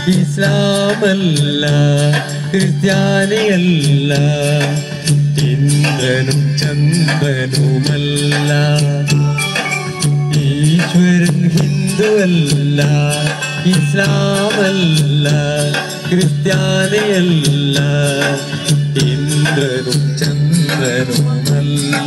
ഇസ്ലാമല്ല ക്രിസ്ത്യാനിയല്ല ഇന്ദ്രനും ചന്ദ്രനുമല്ല ഈശ്വരൻ ഹിന്ദുവല്ല ഇസ്ലാമല്ല ക്രിസ്ത്യാനിയല്ല ഇന്ദ്രനും ചന്ദ്രനുമല്ല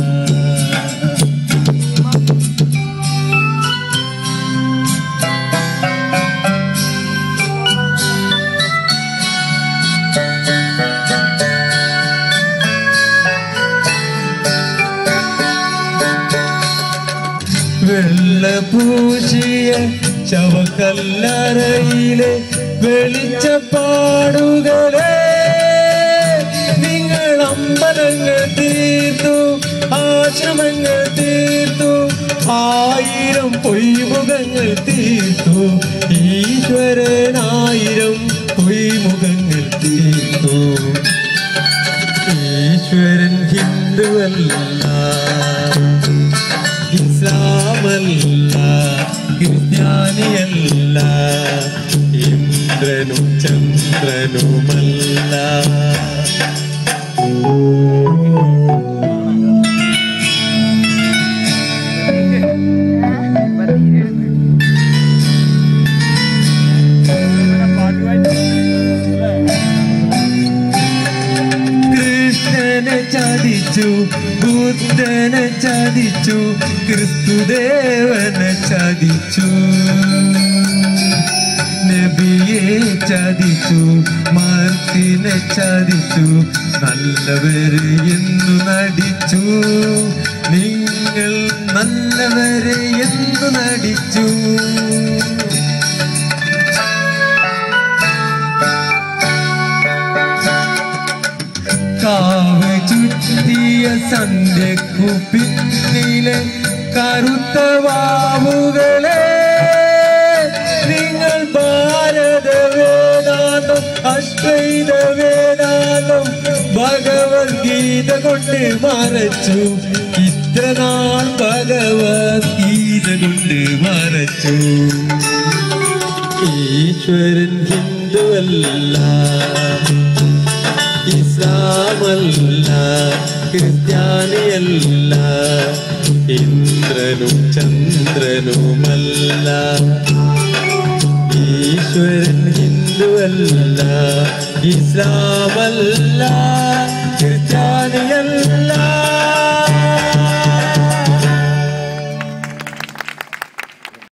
വെള്ളപൂശിയ ശവക്കല്ലറയിലെ വെളിച്ചപ്പാടുകളെ നിങ്ങൾ അമ്പലങ്ങൾ തീർത്തു ആശ്രമങ്ങൾ തീർത്തു ആയിരം പൊയ്മുഖങ്ങൾ തീർത്തു ഈശ്വരനായിരം പൊയ്മുഖങ്ങൾ തീർത്തു ഈശ്വരൻ ഹിന്ദുവല്ല ഇസ്ലാമല്ല ക്രിസ്ത്യാനിയല്ല ഇന്ദ്രനും ചന്ദ്രനുമല്ല കൃഷ്ണനെ ചതിച്ചു ബുദ്ധനെ ചതിച്ചു ക്രിസ്തുദേവനെ ചതിച്ചു നബിയെ ചതിച്ചു മർത്തിനെ ചതിച്ചു നല്ലവര് എന്നു നടിച്ചു നിങ്ങൾ നല്ലവരെ എന്നു നടിച്ചു കാവ് ചുറ്റിയ സന്ധ്യക്കു പിന്നിലെ കറുത്ത വാവുകളെ നിങ്ങൾ ഭാരത വേദാന്തം അശ്വൈത വേദാന്തം ഭഗവത്ഗീത കൊണ്ട് മറച്ചു ഇത്ര നാൾ ഭഗവത്ഗീത കൊണ്ട് മറച്ചു ഈശ്വരൻ ഹിന്ദുവല്ല ഇസ്ലാമല്ല ക്രിസ്ത്യാനിയല്ല ഇന്ദ്രനും ചന്ദ്രനുമല്ല ഈശ്വരൻ ഹിന്ദുവല്ല ഇസ്ലാമല്ല ക്രിസ്ത്യാനിയല്ല